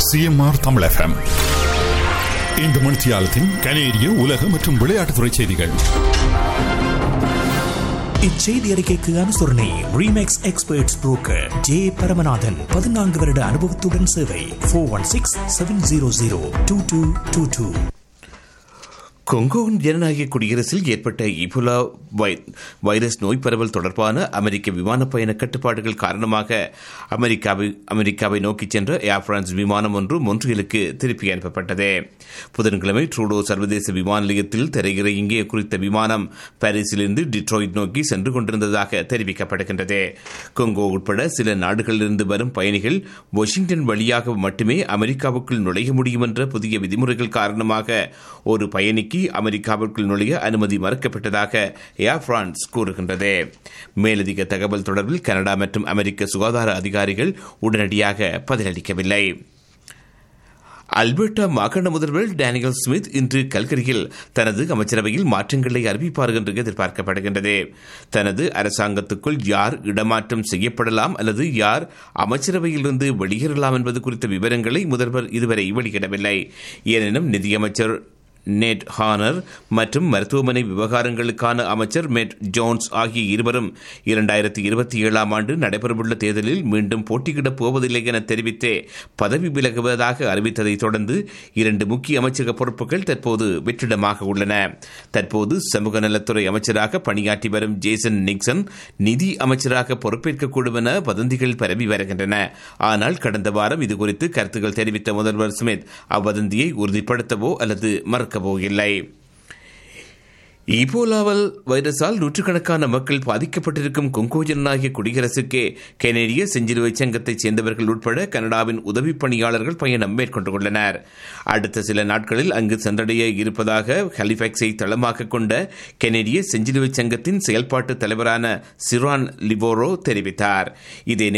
CMR Tamil FM இந்த மணித்தியாலத்தின் கனேடிய உலக மற்றும் விளையாட்டுத்துறை செய்திகள் இச்செய்தி அறிக்கைக்கு அனுசரணை Remax experts broker J Paramanathan பதினான்கு வருட அனுபவத்துடன் சேவை four one six seven zero zero two two two two Congo ஜனநாயக குடியரசில் ஏற்பட்ட இபுலா வைரஸ் நோய் பரவல் தொடர்பான அமெரிக்க விமான பயண கட்டுப்பாடுகள் காரணமாக அமெரிக்காவை அமெரிக்காவை நோக்கி சென்ற ஏர் பிரான்ஸ் விமானம் ஒன்று மொன்றியலுக்கு திருப்பி அனுப்பப்பட்டது புதன்கிழமை ட்ரூடோ சர்வதேச விமான நிலையத்தில் தரையிறங்கிய குறித்த விமானம் பாரிஸிலிருந்து டிட்ராய்ட் நோக்கி சென்று கொண்டிருந்ததாக தெரிவிக்கப்படுகின்றது கொங்கோ உட்பட சில நாடுகளிலிருந்து வரும் பயணிகள் வாஷிங்டன் வழியாக மட்டுமே அமெரிக்காவுக்குள் நுழைய முடியும் என்ற புதிய விதிமுறைகள் காரணமாக ஒரு பயணிக்கு அமெரிக்காவிற்குள் நுழைய அனுமதி மறுக்கப்பட்டதாக ஏர் பிரான்ஸ் கூறுகின்றது மேலதிக தகவல் தொடர்பில் கனடா மற்றும் அமெரிக்க சுகாதார அதிகாரிகள் உடனடியாக பதிலளிக்கவில்லை அல்பர்டா மாகாண முதல்வர் டேனியல் ஸ்மித் இன்று கல்கரியில் தனது அமைச்சரவையில் மாற்றங்களை அறிவிப்பார் என்று எதிர்பார்க்கப்படுகின்றது தனது அரசாங்கத்துக்குள் யார் இடமாற்றம் செய்யப்படலாம் அல்லது யார் அமைச்சரவையிலிருந்து வெளியேறலாம் என்பது குறித்த விவரங்களை முதல்வர் இதுவரை வெளியிடவில்லை எனினும் நிதியமைச்சர் நெட் ஹானர் மற்றும் மருத்துவமனை விவகாரங்களுக்கான அமைச்சர் மெட் ஜோன்ஸ் ஆகிய இருவரும் இரண்டாயிரத்தி இருபத்தி ஏழாம் ஆண்டு நடைபெறவுள்ள தேர்தலில் மீண்டும் போட்டியிடப் போவதில்லை என தெரிவித்தே பதவி விலகுவதாக அறிவித்ததை தொடர்ந்து இரண்டு முக்கிய அமைச்சக பொறுப்புகள் தற்போது வெற்றிடமாக உள்ளன தற்போது சமூக நலத்துறை அமைச்சராக பணியாற்றி வரும் ஜேசன் நிக்சன் நிதி அமைச்சராக பொறுப்பேற்கக்கூடும் என வதந்திகள் பரவி வருகின்றன ஆனால் கடந்த வாரம் இதுகுறித்து கருத்துக்கள் தெரிவித்த முதல்வர் ஸ்மித் அவ்வதந்தியை உறுதிப்படுத்தவோ அல்லது மறுக்கவோ இல்லை ஈபோலாவல் வைரஸால் நூற்றுக்கணக்கான மக்கள் பாதிக்கப்பட்டிருக்கும் கொங்கோ ஜனநாயக குடியரசுக்கே கெனடிய செஞ்சிலுவை சங்கத்தைச் சேர்ந்தவர்கள் உட்பட கனடாவின் உதவி பணியாளர்கள் பயணம் மேற்கொண்டுள்ளனர் அடுத்த சில நாட்களில் அங்கு சென்றடைய இருப்பதாக ஹலிஃபேக்ஸை தளமாக கொண்ட கெனடிய செஞ்சிலுவை சங்கத்தின் செயல்பாட்டு தலைவரான சிரான் லிவோரோ தெரிவித்தார் இதே